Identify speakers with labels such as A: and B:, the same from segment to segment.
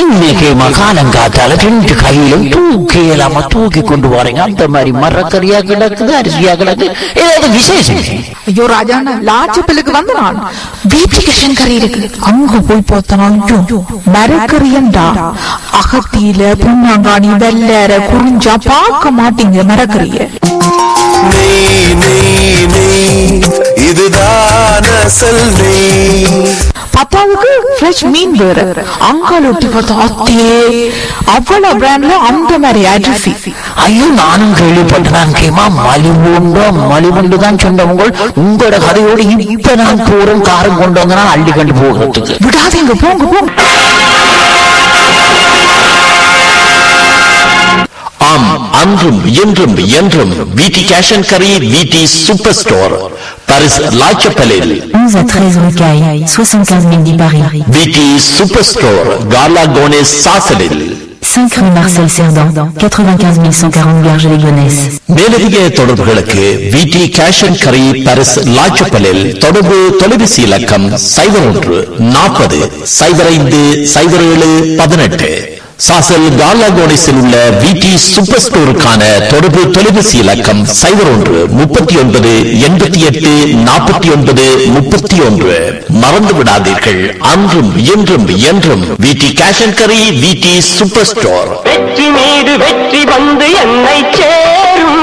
A: இன்னைக்கு மகாலங்காத்தால ரெண்டு கையிலும் தூக்கி இல்லாம தூக்கி கொண்டு வரீங்க அந்த மாதிரி மரக்கறியா கிடக்குது அரிசியா கிடக்கு ஏதாவது விசேஷம்
B: ஐயோ ராஜாண்ணா லாச்சப்பிலுக்கு வந்த நான் வீட்டுக்கு கறி இருக்கு அங்க போய் பார்த்தனாலும் மரக்கறியண்டா அகத்தியில புண்ணாங்காணி வெள்ளற குறிஞ்சா பார்க்க மாட்டீங்க மரக்கறிய
C: நெய் நெய் நெய் இதுதான் அசல் நெய்
B: பத்தாவதுக்கு ஃப்ரெஷ் மீன் வேற அங்காலோட்டு பார்த்தா அத்தையே அவ்வளவு பிராண்ட்ல அந்த மாதிரி அரிசி
A: ஐயோ நானும் கேள்விப்பட்டதான் கேமா மலிவுண்டோ மலிவுண்டு தான் சொன்னவங்க உங்களோட கதையோடு இப்ப நான் போறோம் காரம் கொண்டு வந்தனா அள்ளி கண்டு போகிறதுக்கு
B: விடாதீங்க போங்க போங்க
D: ஆம் அன்றும் இன்றும் என்றும் விடி கேஷ் அண்ட் கரி விடி சூப்பர் ஸ்டோர் பாரிஸ் லாச்சப்பலில்
E: 11 à 13 rue Caille, 75 000 10 Paris.
D: VT super store காலா கோனேஸ் சாசலில்
E: 5 rue Marcel Cerdan, 95 140 Garges-les-Gonesse.
D: மேலதிக தொடர்புகளுக்கு விடி கேஷ் அண்ட் கரி பாரிஸ் லாச்சப்பலில் தொடர்பு தொலைபேசி இலக்கம் சைபர் ஒன்று நாற்பது சைபர் ஐந்து சைபர் ஏழு பதினெட்டு சாசல் காலாகோனிஸில் உள்ள விடி சூப்பர் ஸ்டோருக்கான தொடர்பு தொலைபேசி இலக்கம் சைபர் ஒன்று முப்பத்தி ஒன்பது எண்பத்தி எட்டு நாற்பத்தி ஒன்பது முப்பத்தி ஒன்று மறந்து விடாதீர்கள் அன்றும் இன்றும் என்றும் விடி கேஷ் அண்ட் கரி விடி சூப்பர் ஸ்டோர்
F: வெற்றி மீது வெற்றி வந்து என்னை சேரும்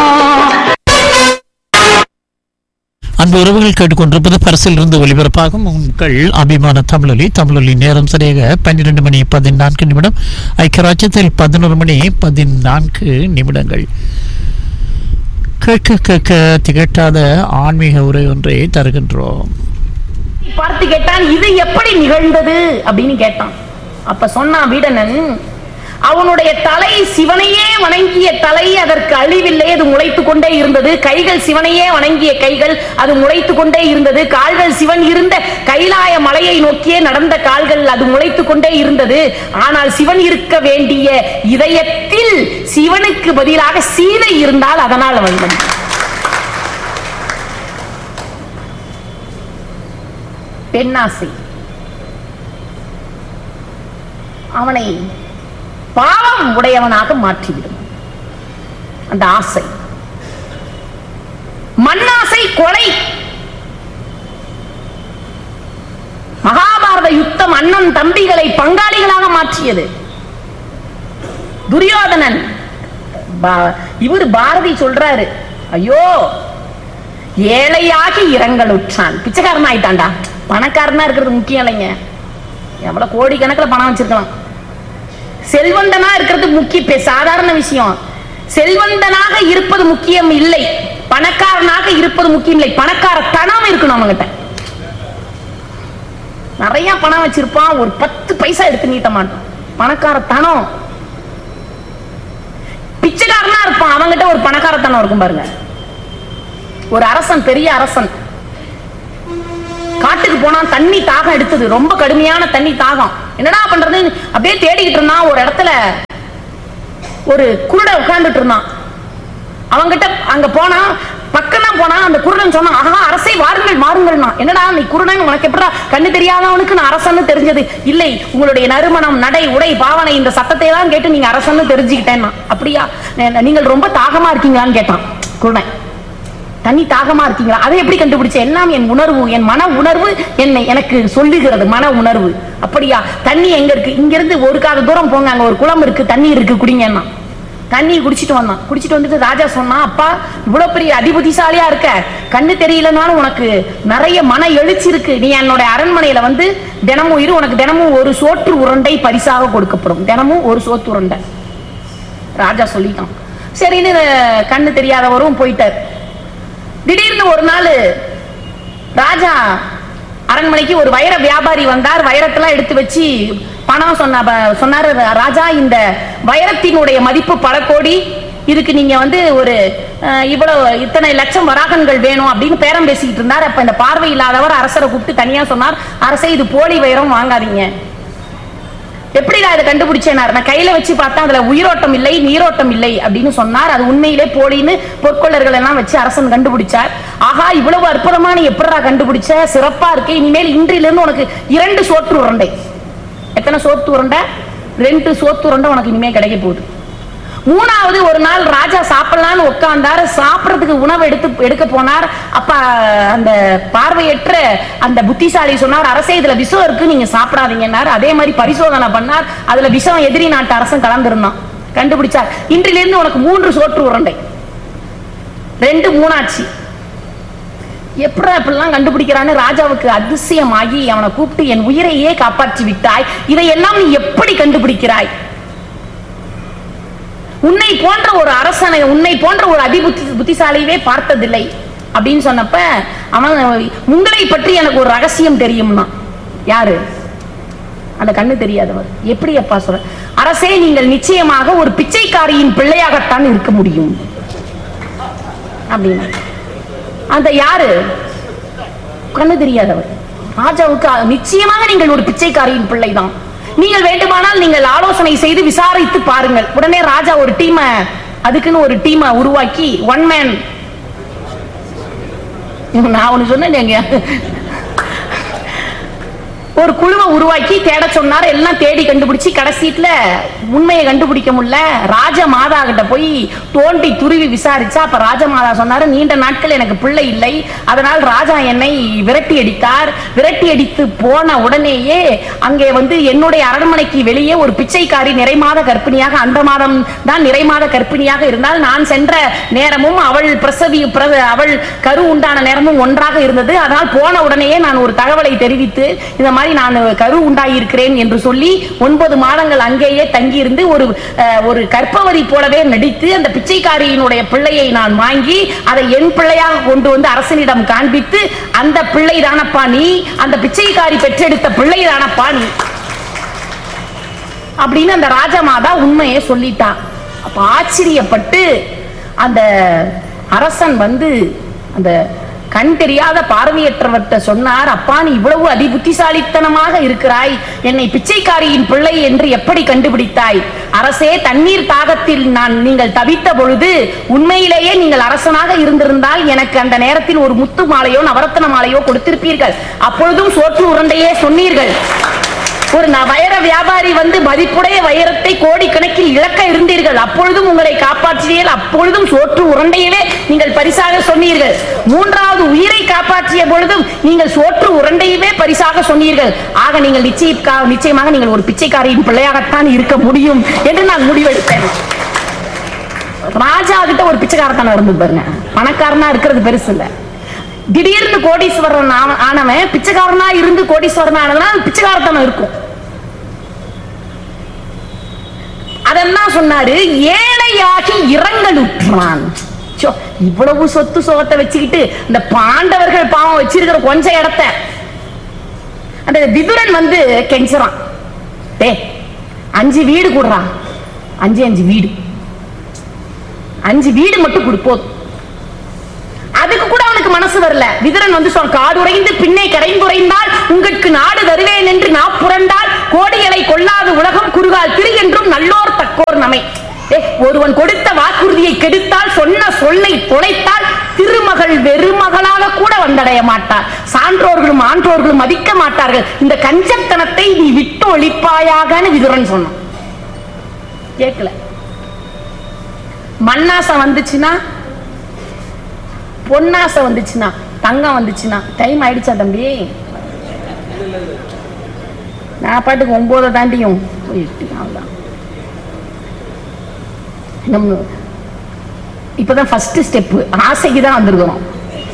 G: அன்பு உறவுகள் கேட்டுக்கொண்டிருப்பது பரிசில் இருந்து ஒளிபரப்பாகும் உங்கள் அபிமான தமிழொலி தமிழொலி நேரம் சரியாக பன்னிரண்டு மணி பதினான்கு நிமிடம் ஐக்கியராஜ்யத்தில் பதினோரு மணி பதினான்கு நிமிடங்கள் கேட்க கேட்க திகட்டாத ஆன்மீக உரை ஒன்றை தருகின்றோம்
H: பார்த்து கேட்டான் இது எப்படி நிகழ்ந்தது அப்படின்னு கேட்டான் அப்ப சொன்னான் வீடனன் அவனுடைய தலை சிவனையே வணங்கிய தலை அதற்கு அழிவில்லை அது முளைத்து கொண்டே இருந்தது கைகள் சிவனையே வணங்கிய கைகள் அது முளைத்து கொண்டே இருந்தது கால்கள் சிவன் இருந்த கைலாய மலையை நோக்கியே நடந்த கால்கள் அது முளைத்து கொண்டே இருந்தது ஆனால் சிவன் இருக்க வேண்டிய இதயத்தில் சிவனுக்கு பதிலாக சீதை இருந்தால் அதனால் அவன் வந்தான். பெண்ணாசை அவனை பாவம் உடையவனாக மாற்றிவிடும் அந்த ஆசை மண்ணாசை கொலை மகாபாரத யுத்தம் அண்ணன் தம்பிகளை பங்காளிகளாக மாற்றியது துரியோதனன் பா- இவர் பாரதி சொல்றாரு ஐயோ ஏழையாகி இரங்கலுற்றான் பிச்சைக்காரன் ஆயிட்டான்டா பணக்காரனா இருக்கிறது முக்கியம் இல்லைங்க எவ்வளவு கோடிக்கணக்கில் பணம் வச்சிருக்கலாம் செல்வந்தனா இருக்கிறது முக்கிய பெ- சாதாரண விஷயம் செல்வந்தனாக இருப்பது முக்கியம் இல்லை பணக்காரனாக இருப்பது முக்கியம் இல்லை பணக்கார தனம் இருக்கணும் அவங்ககிட்ட நிறைய பணம் வச்சிருப்பான் ஒரு பத்து பைசா எடுத்து நீட்ட மாட்டான் பணக்கார தனம் பிச்சைக்காரனா இருப்பான் அவங்கிட்ட ஒரு பணக்காரத்தனம் இருக்கும் பாருங்க ஒரு அரசன் பெரிய அரசன் காட்டுக்கு போனா தண்ணி தாகம் எடுத்தது ரொம்ப கடுமையான தண்ணி தாகம் என்னடா பண்றது அப்படியே தேடிக்கிட்டு இருந்தான் ஒரு இடத்துல ஒரு குருட உட்கார்ந்துட்டு இருந்தான் அவங்கிட்ட அங்க போனா பக்கம் தான் போனா அந்த குருடன் சொன்னான் ஆஹா அரசை வாருங்கள் மாறுங்கள்னா என்னடா நீ குருடன் உனக்கு எப்படா கண்ணு தெரியாதவனுக்கு நான் அரசன்னு தெரிஞ்சது இல்லை உங்களுடைய நறுமணம் நடை உடை பாவனை இந்த சத்தத்தை தான் கேட்டு நீங்க அரசன்னு தெரிஞ்சுக்கிட்டேன்னா அப்படியா நே- நீங்கள் ரொம்ப தாகமா இருக்கீங்களான்னு கேட்டான் குருடன் தண்ணி தாகமா இருக்கீங்களா அதை எப்படி கண்டுபிடிச்ச எல்லாம் என் உணர்வு என் மன உணர்வு என்னை எனக்கு சொல்லுகிறது மன உணர்வு அப்படியா தண்ணி எங்க இருக்கு இங்க இருந்து ஒரு காத தூரம் போங்க அங்க ஒரு குளம் இருக்கு தண்ணி இருக்கு குடிங்கன்னா தண்ணி குடிச்சிட்டு வந்தான் குடிச்சிட்டு வந்துட்டு ராஜா சொன்னான் அப்பா இவ்வளவு பெரிய அதிபுத்திசாலியா இருக்க கண்ணு தெரியலனாலும் உனக்கு நிறைய மன எழுச்சி இருக்கு நீ என்னோட அரண்மனையில வந்து தினமும் இரு உனக்கு தினமும் ஒரு சோற்று உருண்டை பரிசாக கொடுக்கப்படும் தினமும் ஒரு சோத்து உருண்டை ராஜா சொல்லிட்டான் சரின்னு கண்ணு தெரியாதவரும் போயிட்டார் திடீர்னு ஒரு நாள் ராஜா அரண்மனைக்கு ஒரு வைர வியாபாரி வந்தார் வைரத்தெல்லாம் எடுத்து வச்சு பணம் சொன்ன ப- சொன்னாரு ராஜா இந்த வைரத்தினுடைய மதிப்பு பல கோடி இதுக்கு நீங்க வந்து ஒரு அஹ், இவ்வளவு இத்தனை லட்சம் வராகன்கள் வேணும் அப்படின்னு பேரம் பேசிக்கிட்டு இருந்தார் அப்ப இந்த பார்வை இல்லாதவர் அரசரை கூப்பிட்டு தனியா சொன்னார் அரசே இது போலி வைரம் வாங்காதீங்க எப்படி நான் இதை கண்டுபிடிச்சேனார் நான் கையில வச்சு பார்த்தா அதுல உயிரோட்டம் இல்லை நீரோட்டம் இல்லை அப்படின்னு சொன்னார் அது உண்மையிலே போலின்னு பொற்கொள்ளர்கள் எல்லாம் வச்சு அரசன் கண்டுபிடிச்சார் ஆகா இவ்வளவு அற்புதமா நீ எப்படிடா கண்டுபிடிச்ச சிறப்பா இருக்கு இனிமேல் இன்றிலிருந்து உனக்கு இரண்டு சோற்று உருண்டை எத்தனை சோற்று உருண்டை ரெண்டு சோத்துருண்டை உனக்கு இனிமே கிடைக்க போகுது மூணாவது ஒரு நாள் ராஜா சாப்பிடலான்னு உட்கார்ந்தாரு சாப்பிடறதுக்கு உணவு எடுத்து எடுக்க போனார் அப்ப அந்த பார்வையற்ற அந்த புத்திசாலி சொன்னார் அரசே இதுல விஷம் இருக்கு நீங்க சாப்பிடாதீங்கன்னார் அதே மாதிரி பரிசோதனை பண்ணார் அதுல விஷம் எதிரி நாட்டு அரசன் கலந்திருந்தான் கண்டுபிடிச்சார் இன்றிலிருந்து உனக்கு மூன்று சோற்று உருண்டை ரெண்டு மூணாச்சு எப்படா இப்படிலாம் கண்டுபிடிக்கிறான்னு ராஜாவுக்கு அதிசயமாகி அவனை கூப்பிட்டு என் உயிரையே காப்பாற்றி விட்டாய் இதையெல்லாம் நீ எப்படி கண்டுபிடிக்கிறாய் உன்னை போன்ற ஒரு அரசனை உன்னை போன்ற ஒரு அதிபுத்தி புத்திசாலியவே பார்த்ததில்லை அப்படின்னு சொன்னப்ப அவன் உங்களை பற்றி எனக்கு ஒரு ரகசியம் தெரியும்னா யாரு அந்த கண்ணு தெரியாதவர் எப்படி அப்பா சொல்ற அரசே நீங்கள் நிச்சயமாக ஒரு பிச்சைக்காரியின் பிள்ளையாகத்தான் இருக்க முடியும் அப்படின்னா அந்த யாரு கண்ணு தெரியாதவர் ராஜாவுக்கு நிச்சயமாக நீங்கள் ஒரு பிச்சைக்காரியின் பிள்ளைதான் நீங்கள் வேண்டுமானால் நீங்கள் ஆலோசனை செய்து விசாரித்து பாருங்கள் உடனே ராஜா ஒரு டீமை அதுக்குன்னு ஒரு டீமை உருவாக்கி ஒன் மேன் நான் ஒண்ணு சொன்னேன் ஒரு குழுவை உருவாக்கி தேட சொன்னார் எல்லாம் தேடி கண்டுபிடிச்சு கடைசீட்ல உண்மையை கண்டுபிடிக்க முடியல ராஜ மாதா கிட்ட போய் தோண்டி துருவி விசாரிச்சா அப்ப ராஜ மாதா சொன்னாரு நீண்ட நாட்கள் எனக்கு பிள்ளை இல்லை அதனால் ராஜா என்னை விரட்டி அடித்தார் விரட்டி அடித்து போன உடனேயே அங்கே வந்து என்னுடைய அரண்மனைக்கு வெளியே ஒரு பிச்சைக்காரி நிறைமாத கர்ப்பிணியாக அந்த மாதம் தான் நிறைமாத கர்ப்பிணியாக இருந்தால் நான் சென்ற நேரமும் அவள் பிரசவி பிர- அவள் கரு உண்டான நேரமும் ஒன்றாக இருந்தது அதனால் போன உடனேயே நான் ஒரு தகவலை தெரிவித்து இந்த மாதிரி நான் கரு உண்டாயிருக்கிறேன் என்று சொல்லி ஒன்பது மாதங்கள் அங்கேயே தங்கியிருந்து ஒரு அஹ், ஒரு கற்பவரி போலவே நடித்து அந்த பிச்சைக்காரியினுடைய பிள்ளையை நான் வாங்கி அதை என் பிள்ளையாக கொண்டு வந்து அரசனிடம் காண்பித்து அந்த பிள்ளை தானப்பா நீ அந்த பிச்சைக்காரி பெற்றெடுத்த பிள்ளை தானப்பா நீ அப்படின்னு அந்த ராஜமாதா உண்மையை சொல்லிட்டா அப்ப ஆச்சரியப்பட்டு அந்த அரசன் வந்து அந்த கண் தெரியாத பார்வையற்றவர்கிட்ட சொன்னார் அப்பா நீ இவ்வளவு அதிபுத்திசாலித்தனமாக இருக்கிறாய் என்னை பிச்சைக்காரியின் பிள்ளை என்று எப்படி கண்டுபிடித்தாய் அரசே தண்ணீர் தாகத்தில் நான் நீங்கள் தவித்த பொழுது உண்மையிலேயே நீங்கள் அரசனாக இருந்திருந்தால் எனக்கு அந்த நேரத்தில் ஒரு முத்து மாலையோ நவரத்தன மாலையோ கொடுத்திருப்பீர்கள் அப்பொழுதும் சோற்று உருண்டையே சொன்னீர்கள் ஒரு ந- வைர வியாபாரி வந்து மதிப்புடைய வைரத்தை கோடிக்கணக்கில் இழக்க இருந்தீர்கள் அப்பொழுதும் உங்களை காப்பாற்றினீர்கள் அப்பொழுதும் சோற்று உருண்டையவே நீங்கள் பரிசாக சொன்னீர்கள் மூன்றாவது உயிரை காப்பாற்றிய பொழுதும் நீங்கள் சோற்று உருண்டையவே பரிசாக சொன்னீர்கள் ஆக நீங்கள் நிச்சய நிச்சயமாக நீங்கள் ஒரு பிச்சைக்காரியின் பிள்ளையாகத்தான் இருக்க முடியும் என்று நான் முடிவெடுத்தேன் ராஜா கிட்ட ஒரு பிச்சைக்காரத்தனம் இருந்தது பாருங்க பணக்காரனா இருக்கிறது பெருசு இல்ல திடீர்னு கோடீஸ்வரன் ஆன- ஆனவன் பிச்சைக்காரனா இருந்து கோடீஸ்வரன் ஆனதுனால பிச்சைக்காரத்தனம் இருக்கும் அதெல்லாம் சொன்னாரு ஏழையாகி இரங்கலுற்றான் சோ, இவ்வளவு சொத்து சுகத்தை வச்சுக்கிட்டு இந்த பாண்டவர்கள் பாவம் வச்சிருக்கிற கொஞ்ச இடத்த அந்த விதுரன் வந்து கெஞ்சுறான் டே அஞ்சு வீடு கூடுறான் அஞ்சு அஞ்சு வீடு அஞ்சு வீடு மட்டும் கொடு போதும் அதுக்கு கூட அவனுக்கு மனசு வரல விதுரன் வந்து சொல் காடுரைந்து பின்னே கரைந்துரைந்தால் உங்களுக்கு நாடு தருவேன் என்று நான் புரண்டால் கோடிகளை கொள்ளாத உலகம் குறுகால் திரு என்றும் நல்லோர் தக்கோர் நமை ஏ, ஒருவன் கொடுத்த வாக்குறுதியை கெடுத்தால் சொன்ன சொல்லை தொலைத்தால் திருமகள் வெறுமகளாக கூட வந்தடைய மாட்டார் சான்றோர்களும் ஆன்றோர்களும் மதிக்க மாட்டார்கள் இந்த கஞ்சத்தனத்தை நீ விட்டு ஒழிப்பாயாகன்னு விதுரன் சொன்னான் கேட்கல மண்ணாசம் வந்துச்சுன்னா பொன்னாசை வந்துச்சுன்னா தங்கம் வந்துச்சுன்னா டைம் ஆயிடுச்சா தம்பி நான் பாட்டுக்கு ஒன்பதை தாண்டியும் போயிட்டு அவ்வளவுதான். நம்ம இப்பதான் ஃபர்ஸ்ட் ஸ்டெப் ஆசைக்கு தான் வந்திருக்கிறோம்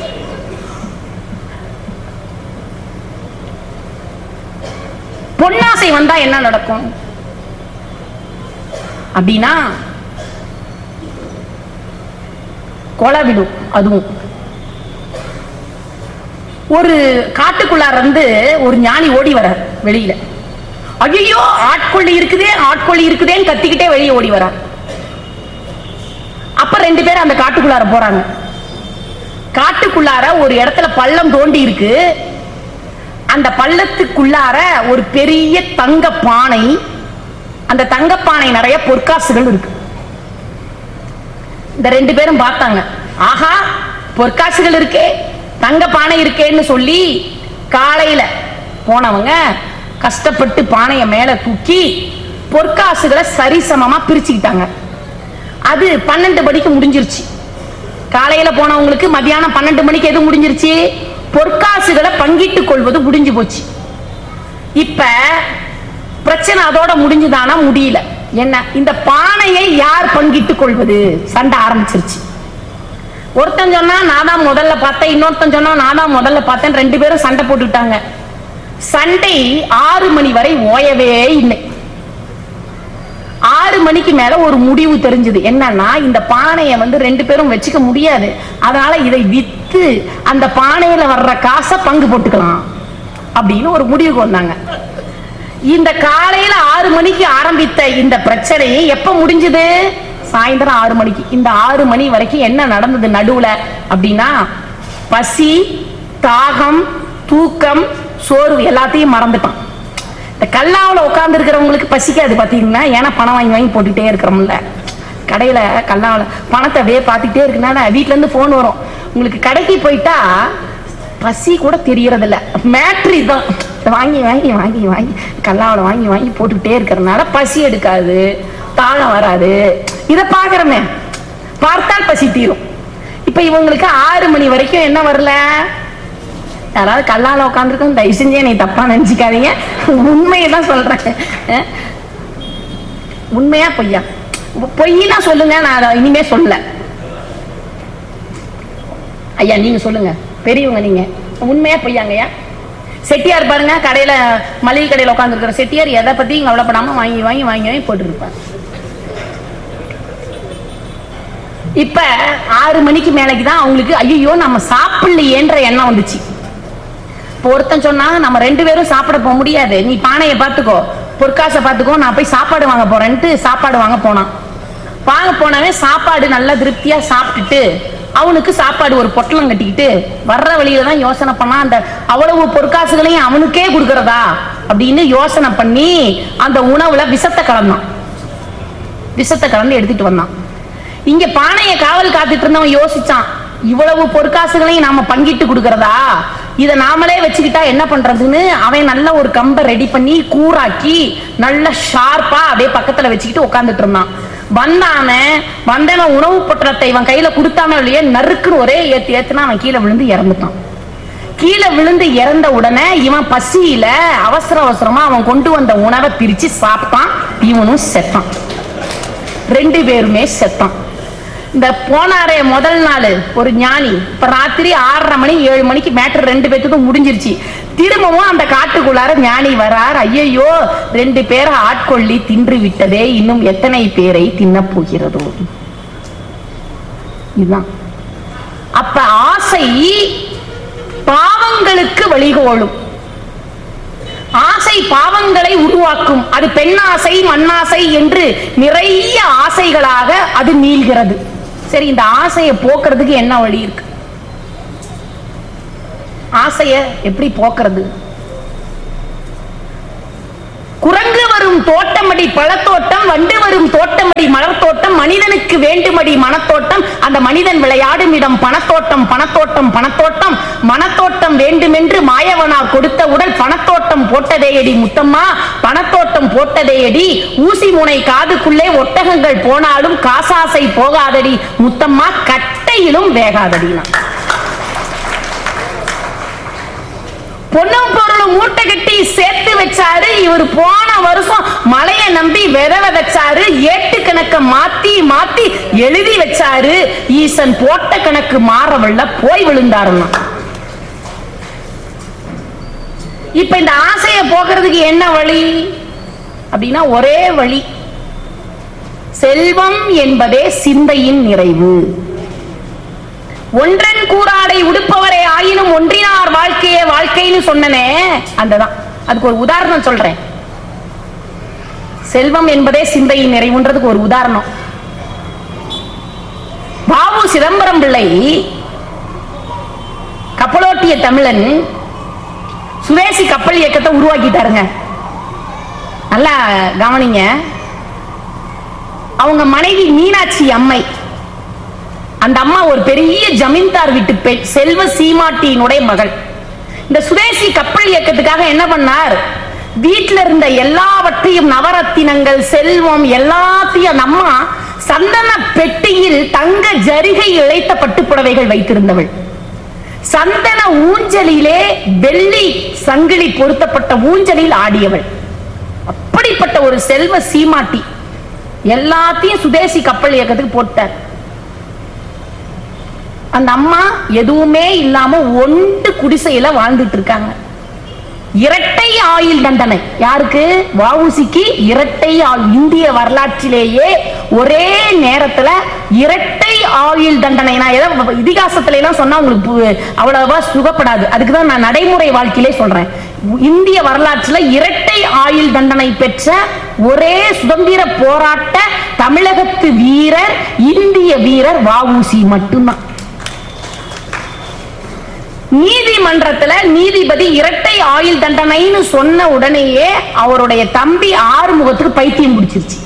H: பொன்னாசை வந்தா என்ன நடக்கும் அப்படின்னா கொலை விடும் அதுவும் ஒரு காட்டுக்குள்ளார இருந்து ஒரு ஞானி ஓடி வரார் வெளியில ஐயோ ஆட்கொள்ளி இருக்குதே ஆட்கொள்ளி இருக்குதேன்னு கத்திக்கிட்டே வெளியே ஓடி வரார் அப்ப ரெண்டு பேரும் அந்த காட்டுக்குள்ளார போறாங்க காட்டுக்குள்ளார ஒரு இடத்துல பள்ளம் தோண்டி இருக்கு அந்த பள்ளத்துக்குள்ளார ஒரு பெரிய தங்க பானை அந்த தங்க பானை நிறைய பொற்காசுகள் இருக்கு இந்த ரெண்டு பேரும் பார்த்தாங்க ஆஹா பொற்காசுகள் இருக்கே தங்க பானை இருக்கேன்னு சொல்லி காலையில போனவங்க கஷ்டப்பட்டு பானையை மேல தூக்கி பொற்காசுகளை சரிசமமா பிரிச்சுக்கிட்டாங்க அது பன்னெண்டு மணிக்கு முடிஞ்சிருச்சு காலையில போனவங்களுக்கு மத்தியானம் பன்னெண்டு மணிக்கு எது முடிஞ்சிருச்சு பொற்காசுகளை பங்கிட்டுக் கொள்வது முடிஞ்சு போச்சு இப்ப பிரச்சனை அதோட முடிஞ்சுதானா முடியல என்ன இந்த பானையை யார் பங்கிட்டுக் கொள்வது சண்டை ஆரம்பிச்சிருச்சு ஒருத்தன் சொன்னா நான் தான் முதல்ல பார்த்தேன் இன்னொருத்தன் சொன்னா நான் தான் முதல்ல பார்த்தேன் ரெண்டு பேரும் சண்டை போட்டுட்டாங்க சண்டை ஆறு மணி வரை ஓயவே இல்லை ஆறு மணிக்கு மேல ஒரு முடிவு தெரிஞ்சது என்னன்னா இந்த பானையை வந்து ரெண்டு பேரும் வச்சுக்க முடியாது அதனால இதை வித்து அந்த பானையில வர்ற காசை பங்கு போட்டுக்கலாம் அப்படின்னு ஒரு முடிவுக்கு வந்தாங்க இந்த காலையில ஆறு மணிக்கு ஆரம்பித்த இந்த பிரச்சனை எப்ப முடிஞ்சது சாயந்தரம் ஆறு மணிக்கு இந்த ஆறு மணி வரைக்கும் என்ன நடந்தது நடுவுல அப்படின்னா பசி தாகம் தூக்கம் சோர்வு எல்லாத்தையும் மறந்துட்டான் இந்த கல்லாவில் உட்கார்ந்து இருக்கிறவங்களுக்கு பசிக்காது பாத்தீங்கன்னா ஏன்னா பணம் வாங்கி வாங்கி போட்டுக்கிட்டே இருக்கிறோம்ல கடையில கல்லாவில் பணத்தை அப்படியே பார்த்துக்கிட்டே இருக்குனால வீட்ல இருந்து போன் வரும் உங்களுக்கு கடைக்கு போயிட்டா பசி கூட தெரியறது இல்ல மேட்ரி தான் வாங்கி வாங்கி வாங்கி வாங்கி கல்லாவில் வாங்கி வாங்கி போட்டுக்கிட்டே இருக்கிறதுனால பசி எடுக்காது தாகம் வராது இதை பாக்குறமே பார்த்தால் பசி தீரும் இப்ப இவங்களுக்கு ஆறு மணி வரைக்கும் என்ன வரல யாராவது கல்லால உட்காந்துருக்கோம் தயவு செஞ்சு என்னை தப்பா நினைச்சுக்காதீங்க உண்மையை தான் சொல்றேன் அஹ். உண்மையா பொய்யா பொய்னா சொல்லுங்க நான் அதை இனிமே சொல்லல ஐயா நீங்க சொல்லுங்க பெரியவங்க நீங்க உண்மையா பொய்யாங்கய்யா செட்டியார் பாருங்க கடையில மளிகை கடையில உட்காந்துருக்கிற செட்டியார் எதை பத்தியும் கவலைப்படாம வாங்கி வாங்கி வாங்கி வாங்கி போட்டுருப்பார் இப்ப ஆறு மணிக்கு மேலைக்கு தான் அவங்களுக்கு ஐயோ நம்ம சாப்பிடலையேன்ற எண்ணம் வந்துச்சு இப்போ ஒருத்தன் சொன்னா நம்ம ரெண்டு பேரும் சாப்பிட போக முடியாது நீ பானையை பார்த்துக்கோ பொற்காசை பார்த்துக்கோ நான் போய் சாப்பாடு வாங்க போறேன்ட்டு சாப்பாடு வாங்க போனான் வாங்க போனவன் சாப்பாடு நல்லா திருப்தியா சாப்பிட்டுட்டு அவனுக்கு சாப்பாடு ஒரு பொட்டலம் கட்டிக்கிட்டு வர்ற வழியில தான் யோசனை பண்ணா அந்த அவ்வளவு பொற்காசுகளையும் அவனுக்கே கொடுக்கறதா அப்படின்னு யோசனை பண்ணி அந்த உணவுல விஷத்தை கலந்தான் விஷத்தை கலந்து எடுத்துட்டு வந்தான் இங்க பானைய காவல் காத்துட்டு இருந்தவன் யோசிச்சான் இவ்வளவு பொற்காசுகளையும் நாம பங்கிட்டு கொடுக்கறதா இத நாமளே வச்சுக்கிட்டா என்ன பண்றதுன்னு அவன் நல்ல ஒரு கம்பை ரெடி பண்ணி கூராக்கி நல்ல ஷார்ப்பா அப்படியே பக்கத்துல வச்சுக்கிட்டு உட்கார்ந்துட்டு இருந்தான் வந்தானே வந்தவன் உணவு பொட்டலத்தை இவன் கையில கொடுத்தானோ இல்லையே நறுக்குன்னு ஒரே ஏத்து ஏத்துனா அவன் கீழே விழுந்து இறந்துட்டான் கீழே விழுந்து இறந்த உடனே இவன் பசியில அவசர அவசரமா அவன் கொண்டு வந்த உணவை பிரிச்சு சாப்பிட்டான் இவனும் செத்தான் ரெண்டு பேருமே செத்தான் இந்த போனாரே முதல் நாள் ஒரு ஞானி இப்ப ராத்திரி ஆறரை மணி ஏழு மணிக்கு மேட்டர் ரெண்டு பேத்துக்கும் முடிஞ்சிருச்சு திரும்பவும் அந்த காட்டுக்குள்ளார ஞானி வரார் ஐயையோ ரெண்டு பேரை ஆட்கொள்ளி தின்று விட்டதே இன்னும் எத்தனை பேரை தின்னப் போகிறதோ இதுதான் அப்ப ஆசை பாவங்களுக்கு வழிகோலும் ஆசை பாவங்களை உருவாக்கும் அது பெண்ணாசை மண்ணாசை என்று நிறைய ஆசைகளாக அது நீள்கிறது சரி இந்த ஆசையை போக்குறதுக்கு என்ன வழி இருக்கு ஆசைய எப்படி போக்குறது குரங்கு வரும் தோட்டமடி பழத்தோட்டம் வண்டு வரும் தோட்டமடி மலர்த்தோட்டம் மனிதனுக்கு வேண்டுமடி மனத்தோட்டம் அந்த மனிதன் விளையாடும் இடம் பணத்தோட்டம் பணத்தோட்டம் பணத்தோட்டம் மனத்தோட்டம் வேண்டுமென்று மாயவனார் கொடுத்த உடல் பணத்தோட்டம் போட்டதேயடி முத்தம்மா பணத்தோட்டம் போட்டதேயடி ஊசி முனை காதுக்குள்ளே ஒட்டகங்கள் போனாலும் காசாசை போகாதடி முத்தம்மா கட்டையிலும் வேகாதடினா பொண்ணும் பொருளும் மூட்டை கட்டி சேர்த்து வச்சாரு இவர் போன வருஷம் மலைய நம்பி வித விதைச்சாரு ஏட்டு கணக்க மாத்தி மாத்தி எழுதி வச்சாரு ஈசன் போட்ட கணக்கு மாறவள்ள போய் விழுந்தாருன்னா இப்ப இந்த ஆசைய போக்குறதுக்கு என்ன வழி அப்படின்னா ஒரே வழி செல்வம் என்பதே சிந்தையின் நிறைவு ஒன்றன் கூறாடை உடுப்பவரே ஆயினும் ஒன்றினார் வாழ்க்கையே வாழ்க்கைன்னு சொன்னனே அந்ததான் அதுக்கு ஒரு உதாரணம் சொல்றேன் செல்வம் என்பதே சிந்தையின் நிறைவுன்றதுக்கு ஒரு உதாரணம் பாபு சிதம்பரம் பிள்ளை கப்பலோட்டிய தமிழன் சுதேசி கப்பல் இயக்கத்தை உருவாக்கிட்டாருங்க நல்லா கவனிங்க அவங்க மனைவி மீனாட்சி அம்மை அந்த அம்மா ஒரு பெரிய ஜமீன்தார் வீட்டு பெண் செல்வ சீமாட்டியினுடைய மகள் இந்த சுதேசி கப்பல் இயக்கத்துக்காக என்ன பண்ணார் வீட்டில் இருந்த எல்லாவற்றையும் எல்லாவற்றையும் நவரத்தினங்கள் செல்வம் எல்லாத்தையும் அந்த அம்மா சந்தன பெட்டியில் தங்க ஜரிகை இழைத்த பட்டுப்புடவைகள் வைத்திருந்தவள் சந்தன ஊஞ்சலிலே வெள்ளி சங்கிலி பொருத்தப்பட்ட ஊஞ்சலில் ஆடியவள் அப்படிப்பட்ட ஒரு செல்வ சீமாட்டி எல்லாத்தையும் சுதேசி கப்பல் இயக்கத்துக்கு போட்டார் அந்த அம்மா எதுவுமே இல்லாம ஒன்று குடிசையில வாழ்ந்துட்டு இருக்காங்க இரட்டை ஆயுள் தண்டனை யாருக்கு வவுசிக்கு இரட்டை ஆயுள் இந்திய வரலாற்றிலேயே ஒரே நேரத்துல இரட்டை ஆயுள் தண்டனை நான் ஏதோ இதிகாசத்துல எல்லாம் சொன்னா உங்களுக்கு பு- அவ்வளவா சுகப்படாது அதுக்கு தான் நான் நடைமுறை வாழ்க்கையிலே சொல்றேன் இந்திய வரலாற்றுல இரட்டை ஆயுள் தண்டனை பெற்ற ஒரே சுதந்திர போராட்ட தமிழகத்து வீரர் இந்திய வீரர் வஉசி மட்டும்தான் நீதிமன்றத்துல நீதிபதி இரட்டை ஆயுள் தண்டனைன்னு சொன்ன உடனேயே அவருடைய தம்பி ஆறுமுகத்துக்கு பைத்தியம் பிடிச்சிருச்சு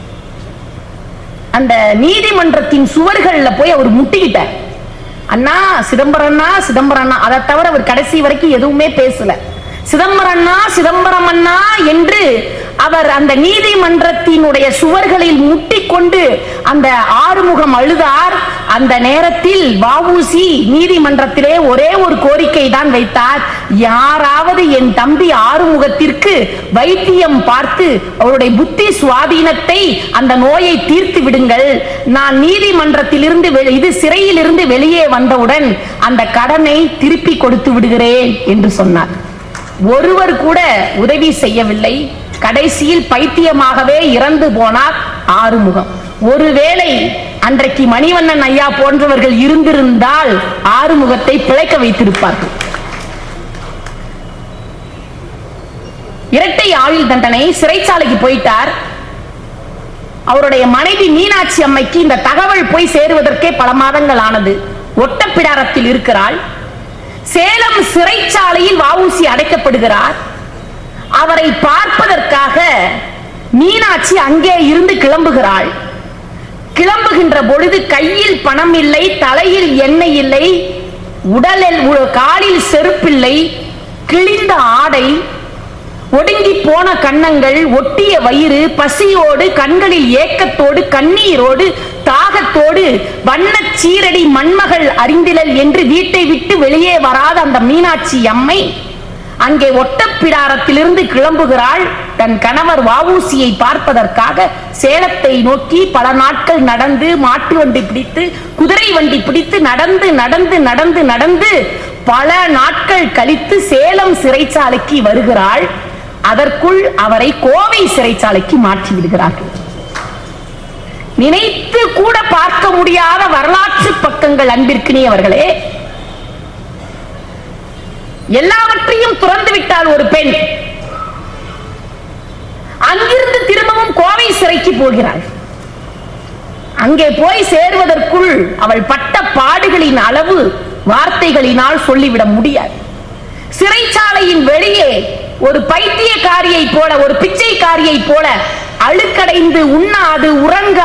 H: அந்த நீதிமன்றத்தின் சுவர்கள்ல போய் அவர் முட்டிக்கிட்டார் அண்ணா சிதம்பரம்னா சிதம்பரம்னா அதை தவிர அவர் கடைசி வரைக்கும் எதுவுமே பேசல சிதம்பரம்னா சிதம்பரம் அண்ணா என்று அவர் அந்த நீதிமன்றத்தினுடைய சுவர்களில் முட்டிக்கொண்டு அந்த ஆறுமுகம் அழுதார் அந்த நேரத்தில் வஉசி நீதிமன்றத்திலே ஒரே ஒரு கோரிக்கை தான் வைத்தார் யாராவது என் தம்பி ஆறுமுகத்திற்கு வைத்தியம் பார்த்து அவருடைய புத்தி சுவாதீனத்தை அந்த நோயை தீர்த்து விடுங்கள் நான் நீதிமன்றத்திலிருந்து வெளி- இது சிறையிலிருந்து வெளியே வந்தவுடன் அந்த கடனை திருப்பி கொடுத்து விடுகிறேன் என்று சொன்னார் ஒருவர் கூட உதவி செய்யவில்லை கடைசியில் பைத்தியமாகவே இறந்து போனார் ஆறுமுகம் ஒருவேளை அன்றைக்கு மணிவண்ணன் ஐயா போன்றவர்கள் இருந்திருந்தால் ஆறுமுகத்தை பிழைக்க வைத்திருப்பார்கள் இரட்டை ஆயுள் தண்டனை சிறைச்சாலைக்கு போயிட்டார் அவருடைய மனைவி மீனாட்சி அம்மைக்கு இந்த தகவல் போய் சேருவதற்கே பல மாதங்கள் ஆனது ஒட்டப்பிடாரத்தில் இருக்கிறாள் சேலம் சிறைச்சாலையில் வஉசி அடைக்கப்படுகிறார் அவரை பார்ப்பதற்காக மீனாட்சி அங்கே இருந்து கிளம்புகிறாள் கிளம்புகின்ற பொழுது கையில் பணம் இல்லை தலையில் எண்ணெய் இல்லை உடலில் உ- காலில் செருப்பில்லை கிழிந்த ஆடை ஒடுங்கி போன கன்னங்கள் ஒட்டிய வயிறு பசியோடு கண்களில் ஏக்கத்தோடு கண்ணீரோடு தாகத்தோடு வண்ணச் சீரடி மண்மகள் அறிந்திலல் என்று வீட்டை விட்டு வெளியே வராத அந்த மீனாட்சி அம்மை அங்கே ஒட்டப்பிடாரத்திலிருந்து கிளம்புகிறாள் தன் கணவர் வஉசியை பார்ப்பதற்காக சேலத்தை நோக்கி பல நாட்கள் நடந்து மாட்டு வண்டி பிடித்து குதிரை வண்டி பிடித்து நடந்து நடந்து நடந்து நடந்து பல நாட்கள் கழித்து சேலம் சிறைச்சாலைக்கு வருகிறாள் அதற்குள் அவரை கோவை சிறைச்சாலைக்கு மாற்றி விடுகிறார்கள் நினைத்து கூட பார்க்க முடியாத வரலாற்று பக்கங்கள் அன்பிற்கினியவர்களே எல்லாவற்றையும் துறந்து விட்டால் ஒரு பெண் அங்கிருந்து திரும்பவும் கோவை சிறைக்கு போகிறாள் அங்கே போய் சேர்வதற்குள் அவள் பட்ட பாடுகளின் அளவு வார்த்தைகளினால் சொல்லிவிட முடியாது சிறைச்சாலையின் வெளியே ஒரு பைத்தியக்காரியை போல ஒரு பிச்சைக்காரியை போல அழுக்கடைந்து உண்ணாது உறங்க